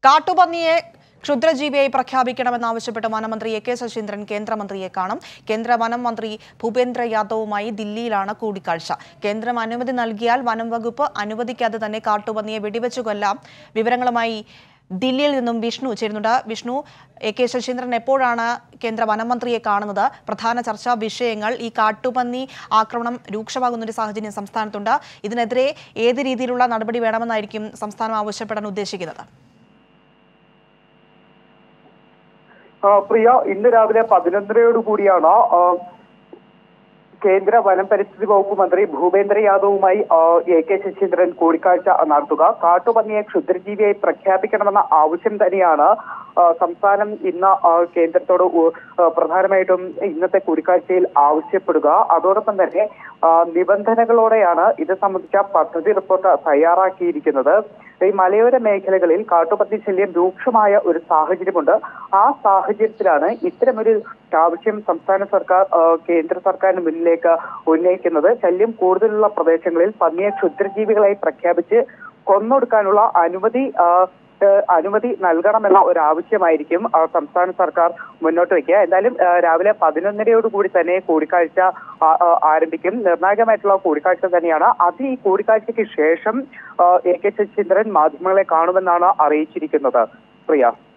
കാട്ടുപന്നിയെ ക്ഷുദ്രജീവിയായി പ്രഖ്യാപിക്കണമെന്നാവശ്യപ്പെട്ട് വനമന്ത്രി എ കെ ശശീന്ദ്രൻ കേന്ദ്രമന്ത്രിയെ കാണും കേന്ദ്ര വനം മന്ത്രി ഭൂപേന്ദ്ര യാദവുമായി ദില്ലിയിലാണ് കൂടിക്കാഴ്ച കേന്ദ്രം അനുമതി നൽകിയാൽ വനം വകുപ്പ് അനുവദിക്കാതെ തന്നെ കാട്ടുപന്നിയെ വെടിവെച്ചു കൊല്ലാം വിവരങ്ങളുമായി ദില്ലിയിൽ നിന്നും വിഷ്ണു ചേരുന്നുണ്ട് വിഷ്ണു എ കെ ശശീന്ദ്രൻ എപ്പോഴാണ് കേന്ദ്ര വനമന്ത്രിയെ കാണുന്നത് പ്രധാന ചർച്ചാ വിഷയങ്ങൾ ഈ കാട്ടുപന്നി ആക്രമണം രൂക്ഷമാകുന്ന ഒരു സാഹചര്യം സംസ്ഥാനത്തുണ്ട് ഇതിനെതിരെ ഏത് രീതിയിലുള്ള നടപടി വേണമെന്നായിരിക്കും സംസ്ഥാനം ആവശ്യപ്പെടാൻ ഉദ്ദേശിക്കുന്നത് ആ, പ്രിയ ഇന്ന് രാവിലെ പതിനൊന്നരയോട് കൂടിയാണ് ആ, കേന്ദ്ര വനം പരിസ്ഥിതി വകുപ്പ് മന്ത്രി ഭൂപേന്ദ്ര യാദവുമായി ആ, എ കെ ശശീന്ദ്രൻ കൂടിക്കാഴ്ച നടത്തുക കാട്ടുപന്നിയെ ക്ഷുദ്രജീവിയായി പ്രഖ്യാപിക്കണമെന്ന ആവശ്യം തന്നെയാണ് ആ, സംസ്ഥാനം ഇന്ന് ആ, കേന്ദ്രത്തോട് ഉ- ആ, പ്രധാനമായിട്ടും ഇന്നത്തെ കൂടിക്കാഴ്ചയിൽ ആവശ്യപ്പെടുക അതോടൊപ്പം തന്നെ ആ, നിബന്ധനകളോടെയാണ് ഇത് സംബന്ധിച്ച പദ്ധതി റിപ്പോർട്ട് തയ്യാറാക്കിയിരിക്കുന്നത് ഈ മലയോര മേഖലകളിൽ കാട്ടുപന്നി ശല്യം രൂക്ഷമായ ഒരു സാഹചര്യമുണ്ട് ആ സാഹചര്യത്തിലാണ് ഇത്തരമൊരു ആവശ്യം സംസ്ഥാന സർക്കാർ ആ, കേന്ദ്ര സർക്കാരിന് മുന്നിലേക്ക് ഉന്നയിക്കുന്നത് ശല്യം കൂടുതലുള്ള പ്രദേശങ്ങളിൽ പന്നിയെ ക്ഷുദ്രജീവികളായി പ്രഖ്യാപിച്ച് കൊന്നൊടുക്കാനുള്ള അനുമതി ആ, ഏഹ് അനുമതി നൽകണമെന്ന ഒരു ആവശ്യമായിരിക്കും ആ, സംസ്ഥാന സർക്കാർ മുന്നോട്ട് വയ്ക്കുക എന്തായാലും ആ, രാവിലെ പതിനൊന്നരയോട് കൂടി തന്നെ കൂടിക്കാഴ്ച ആ, ആ, ആരംഭിക്കും നിർണായകമായിട്ടുള്ള കൂടിക്കാഴ്ച തന്നെയാണ് അത് ഈ കൂടിക്കാഴ്ചയ്ക്ക് ശേഷം ആ, എ കെ ശശീന്ദ്രൻ മാധ്യമങ്ങളെ കാണുമെന്നാണ് അറിയിച്ചിരിക്കുന്നത് പ്രിയ